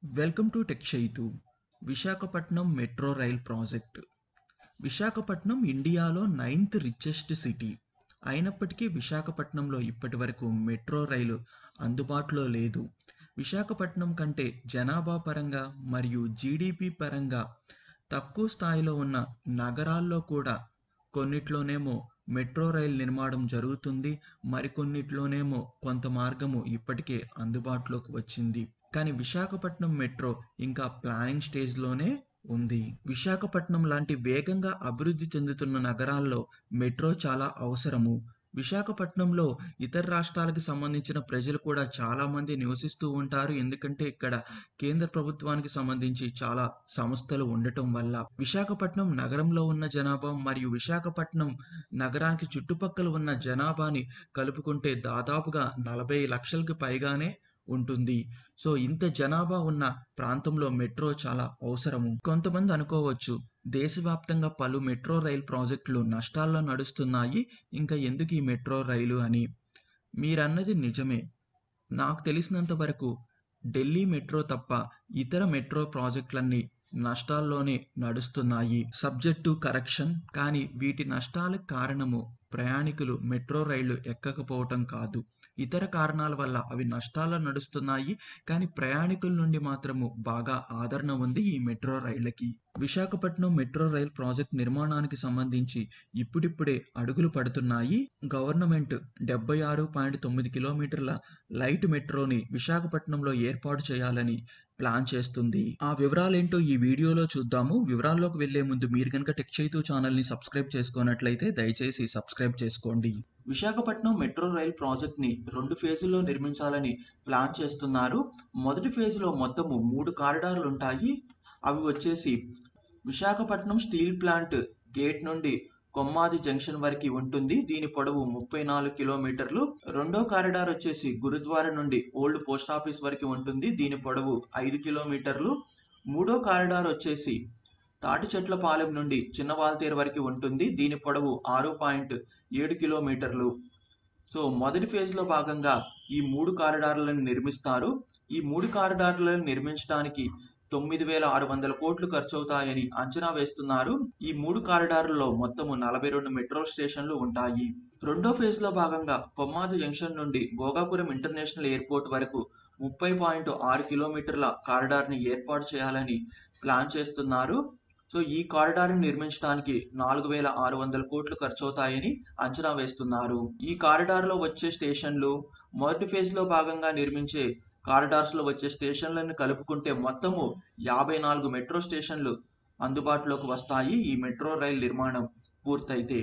welcome to tech Chaitu Visakhapatnam metro rail project Visakhapatnam ఇండియాలో ninth richest city అయినప్పటికీ విశాఖపట్నంలో ఇప్పటి వరకు మెట్రో రైలు అందుబాటులో లేదు విశాఖపట్నం కంటే జనాభా పరంగా మరియు జీడిపి పరంగా తక్కువ స్థాయిలో ఉన్న నగరాల్లో కూడా కొన్నిట్లోనేమో మెట్రో రైల్ నిర్మాణం జరుగుతుంది మరికొన్నిట్లోనేమో కొంత మార్గము ఇప్పటికే అందుబాటులోకి వచ్చింది కానీ విశాఖపట్నం మెట్రో ఇంకా ప్లానింగ్ స్టేజ్లోనే ఉంది విశాఖపట్నం లాంటి వేగంగా అభివృద్ధి చెందుతున్న నగరాల్లో మెట్రో చాలా అవసరము విశాఖపట్నంలో ఇతర రాష్ట్రాలకు సంబంధించిన ప్రజలు కూడా చాలా మంది నివసిస్తూ ఉంటారు ఎందుకంటే ఇక్కడ కేంద్ర ప్రభుత్వానికి సంబంధించి చాలా సంస్థలు ఉండటం వల్ల విశాఖపట్నం నగరంలో ఉన్న జనాభా మరియు విశాఖపట్నం నగరానికి చుట్టుపక్కల ఉన్న జనాభాని కలుపుకుంటే దాదాపుగా నలభై లక్షలకు పైగానే ఉంటుంది సో ఇంత జనాభా ఉన్న ప్రాంతంలో మెట్రో చాలా అవసరము కొంతమంది అనుకోవచ్చు దేశవ్యాప్తంగా పలు మెట్రో రైల్ ప్రాజెక్టులు నష్టాల్లో నడుస్తున్నాయి ఇంకా ఎందుకు ఈ మెట్రో రైలు అని మీరన్నది నిజమే నాకు తెలిసినంత వరకు ఢిల్లీ మెట్రో తప్ప ఇతర మెట్రో ప్రాజెక్టులన్నీ నష్టాల్లోనే నడుస్తున్నాయి సబ్జెక్ట్ టు కరెక్షన్ కానీ వీటి నష్టాలకు కారణము ప్రయాణికులు మెట్రో రైళ్లు ఎక్కకపోవటం కాదు ఇతర కారణాల వల్ల అవి నష్టాల్లో నడుస్తున్నాయి కానీ ప్రయాణికుల నుండి మాత్రము బాగా ఆదరణ ఉంది ఈ మెట్రో రైళ్లకి విశాఖపట్నం మెట్రో రైల్ ప్రాజెక్ట్ నిర్మాణానికి సంబంధించి ఇప్పుడిప్పుడే అడుగులు పడుతున్నాయి గవర్నమెంట్ డెబ్బై ఆరు పాయింట్ తొమ్మిది కిలోమీటర్ల లైట్ మెట్రోని విశాఖపట్నంలో ఏర్పాటు చేయాలని ప్లాన్ చేస్తుంది ఆ వివరాలేంటో ఈ వీడియోలో చూద్దాము వివరాల్లోకి వెళ్లే ముందు మీరు కనుక టెక్ చైతు ఛానల్ని సబ్స్క్రైబ్ చేసుకున్నట్లయితే దయచేసి సబ్స్క్రైబ్ చేసుకోండి విశాఖపట్నం మెట్రో రైల్ ప్రాజెక్ట్ని రెండు ఫేజుల్లో నిర్మించాలని ప్లాన్ చేస్తున్నారు మొదటి ఫేజ్లో మొత్తము మూడు కారిడార్లు ఉంటాయి అవి వచ్చేసి విశాఖపట్నం స్టీల్ ప్లాంట్ గేట్ నుండి కొమ్మాది జంక్షన్ వరకు ఉంటుంది దీని పొడవు ముప్పై నాలుగు కిలోమీటర్లు రెండో కారిడార్ వచ్చేసి గురుద్వార నుండి ఓల్డ్ పోస్ట్ ఆఫీస్ వరకు ఉంటుంది దీని పొడవు ఐదు కిలోమీటర్లు మూడో కారిడార్ వచ్చేసి తాటి చెట్ల పాలెం నుండి చిన్న వాల్తేరు వరకు ఉంటుంది దీని పొడవు ఆరు పాయింట్ ఏడు కిలోమీటర్లు సో మొదటి ఫేజ్లో భాగంగా ఈ మూడు కారిడార్లను నిర్మిస్తారు ఈ మూడు కారిడార్లను నిర్మించడానికి తొమ్మిది వేల ఆరు వందల కోట్లు ఖర్చు అవుతాయని అంచనా వేస్తున్నారు ఈ మూడు కారిడార్లలో మొత్తము నలభై రెండు మెట్రో స్టేషన్లు ఉంటాయి రెండో ఫేజ్ లో భాగంగా కొమ్మాది జంక్షన్ నుండి భోగాపురం ఇంటర్నేషనల్ ఎయిర్పోర్ట్ వరకు ముప్పై పాయింట్ ఆరు కిలోమీటర్ల కారిడార్ ని ఏర్పాటు చేయాలని ప్లాన్ చేస్తున్నారు సో ఈ కారిడార్ నిర్మించడానికి నాలుగు వేల ఆరు వందల కోట్లు ఖర్చు అవుతాయని అంచనా వేస్తున్నారు ఈ కారిడార్ లో వచ్చే స్టేషన్లు మొదటి ఫేజ్ లో భాగంగా నిర్మించే కారిడార్స్లో వచ్చే స్టేషన్లను కలుపుకుంటే మొత్తము యాభై నాలుగు మెట్రో స్టేషన్లు అందుబాటులోకి వస్తాయి ఈ మెట్రో రైల్ నిర్మాణం పూర్తయితే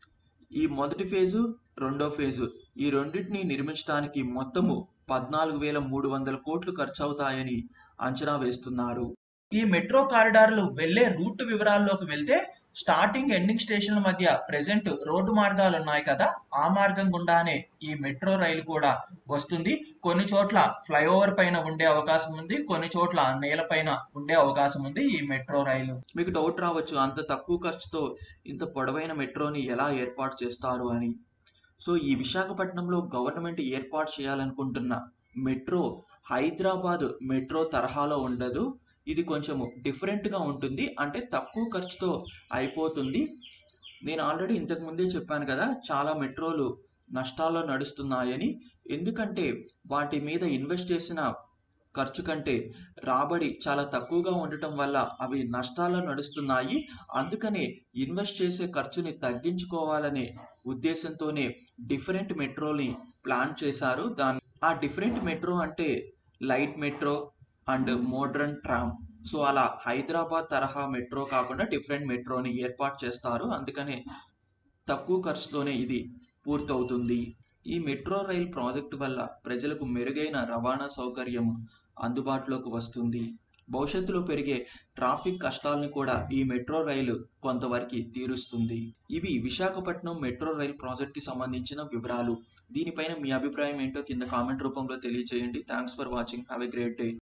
ఈ మొదటి ఫేజు రెండో ఫేజు ఈ రెండింటిని నిర్మించడానికి మొత్తము పద్నాలుగు వేల మూడు వందల కోట్లు ఖర్చు అవుతాయని అంచనా వేస్తున్నారు ఈ మెట్రో కారిడార్లు వెళ్లే రూట్ వివరాల్లోకి వెళ్తే స్టార్టింగ్ ఎండింగ్ స్టేషన్ల మధ్య ప్రెసెంట్ రోడ్డు మార్గాలు ఉన్నాయి కదా ఆ మార్గం గుండానే ఈ మెట్రో రైలు కూడా వస్తుంది కొన్ని చోట్ల ఫ్లైఓవర్ పైన ఉండే అవకాశం ఉంది కొన్ని చోట్ల నేలపైన ఉండే అవకాశం ఉంది ఈ మెట్రో రైలు మీకు డౌట్ రావచ్చు అంత తక్కువ ఖర్చుతో ఇంత పొడవైన మెట్రోని ఎలా ఏర్పాటు చేస్తారు అని సో ఈ విశాఖపట్నంలో గవర్నమెంట్ ఏర్పాటు చేయాలనుకుంటున్న మెట్రో హైదరాబాద్ మెట్రో తరహాలో ఉండదు ఇది కొంచెము డిఫరెంట్గా ఉంటుంది అంటే తక్కువ ఖర్చుతో అయిపోతుంది నేను ఆల్రెడీ ఇంతకు ముందే చెప్పాను కదా చాలా మెట్రోలు నష్టాల్లో నడుస్తున్నాయని ఎందుకంటే వాటి మీద ఇన్వెస్ట్ చేసిన ఖర్చు కంటే రాబడి చాలా తక్కువగా ఉండటం వల్ల అవి నష్టాల్లో నడుస్తున్నాయి అందుకనే ఇన్వెస్ట్ చేసే ఖర్చుని తగ్గించుకోవాలనే ఉద్దేశంతోనే డిఫరెంట్ మెట్రోని ప్లాన్ చేశారు దాని ఆ డిఫరెంట్ మెట్రో అంటే light metro and modern tram so అలా హైదరాబాద్ తరహా మెట్రో కాకుండా డిఫరెంట్ మెట్రోని ఏర్పాటు చేస్తారు అందుకనే తక్కువ ఖర్చుతోనే ఇది పూర్తవుతుంది ఈ మెట్రో రైల్ ప్రాజెక్టు వల్ల ప్రజలకు మెరుగైన రవాణా సౌకర్యం అందుబాటులోకి వస్తుంది భవిష్యత్తులో పెరిగే ట్రాఫిక్ కష్టాలను కూడా ఈ మెట్రో రైలు కొంతవరకు తీరుస్తుంది ఇవి విశాఖపట్నం మెట్రో రైల్ ప్రాజెక్ట్కి సంబంధించిన వివరాలు దీనిపైన మీ అభిప్రాయం ఏంటో కింద కామెంట్ రూపంలో తెలియజేయండి thanks for watching have a great day